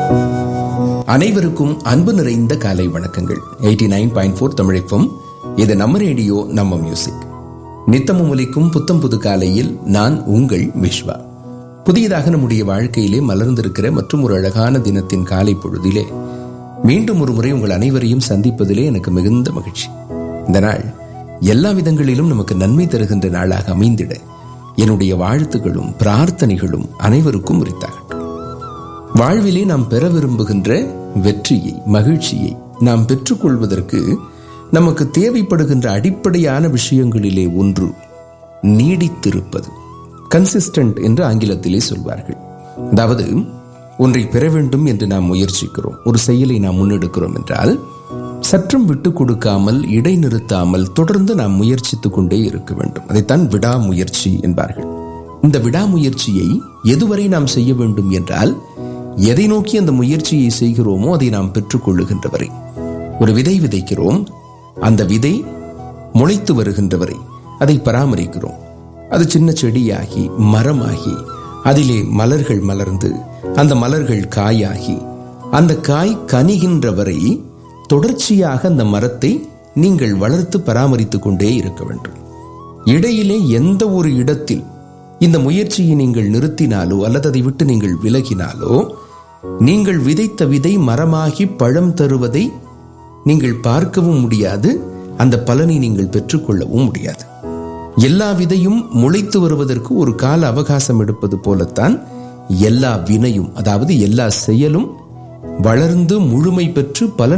அனைவருக்கும் அன்பு நிறைந்த காலை வணக்கங்கள் எயிட்டி நைன் பாயிண்ட் ஃபோர் தமிழைப்பும் இது நம்ம ரேடியோ நம்ம மியூசிக் நித்தமும் ஒலிக்கும் புத்தம் புது காலையில் நான் உங்கள் விஸ்வா புதியதாக நம்முடைய வாழ்க்கையிலே மலர்ந்திருக்கிற மற்றும் ஒரு அழகான தினத்தின் காலை பொழுதிலே மீண்டும் ஒரு முறை உங்கள் அனைவரையும் சந்திப்பதிலே எனக்கு மிகுந்த மகிழ்ச்சி இந்த நாள் எல்லா விதங்களிலும் நமக்கு நன்மை தருகின்ற நாளாக அமைந்திட என்னுடைய வாழ்த்துகளும் பிரார்த்தனைகளும் அனைவருக்கும் உரித்தாகட்டும் வாழ்விலே நாம் பெற விரும்புகின்ற வெற்றியை மகிழ்ச்சியை நாம் பெற்றுக்கொள்வதற்கு நமக்கு தேவைப்படுகின்ற அடிப்படையான விஷயங்களிலே ஒன்று நீடித்திருப்பது கன்சிஸ்டன்ட் என்று ஆங்கிலத்திலே சொல்வார்கள் அதாவது ஒன்றை பெற வேண்டும் என்று நாம் முயற்சிக்கிறோம் ஒரு செயலை நாம் முன்னெடுக்கிறோம் என்றால் சற்றும் விட்டு கொடுக்காமல் இடைநிறுத்தாமல் தொடர்ந்து நாம் முயற்சித்துக் கொண்டே இருக்க வேண்டும் அதைத்தான் விடாமுயற்சி என்பார்கள் இந்த விடாமுயற்சியை எதுவரை நாம் செய்ய வேண்டும் என்றால் எதை நோக்கி அந்த முயற்சியை செய்கிறோமோ அதை நாம் பெற்றுக்கொள்ளுகின்ற வரை ஒரு விதை விதைக்கிறோம் அந்த விதை முளைத்து வருகின்ற வரை அதை பராமரிக்கிறோம் அது சின்ன செடியாகி மரமாகி அதிலே மலர்கள் மலர்ந்து அந்த மலர்கள் காயாகி அந்த காய் கனிகின்ற வரை தொடர்ச்சியாக அந்த மரத்தை நீங்கள் வளர்த்து பராமரித்துக் கொண்டே இருக்க வேண்டும் இடையிலே எந்த ஒரு இடத்தில் இந்த முயற்சியை நீங்கள் நிறுத்தினாலோ அல்லது அதை விட்டு நீங்கள் விலகினாலோ நீங்கள் விதைத்த விதை மரமாகி பழம் தருவதை நீங்கள் பார்க்கவும் முடியாது அந்த பலனை நீங்கள் பெற்றுக்கொள்ளவும் முடியாது எல்லா விதையும் முளைத்து வருவதற்கு ஒரு கால அவகாசம் எடுப்பது போலத்தான் எல்லா வினையும் அதாவது எல்லா செயலும் வளர்ந்து முழுமை பெற்று பலன்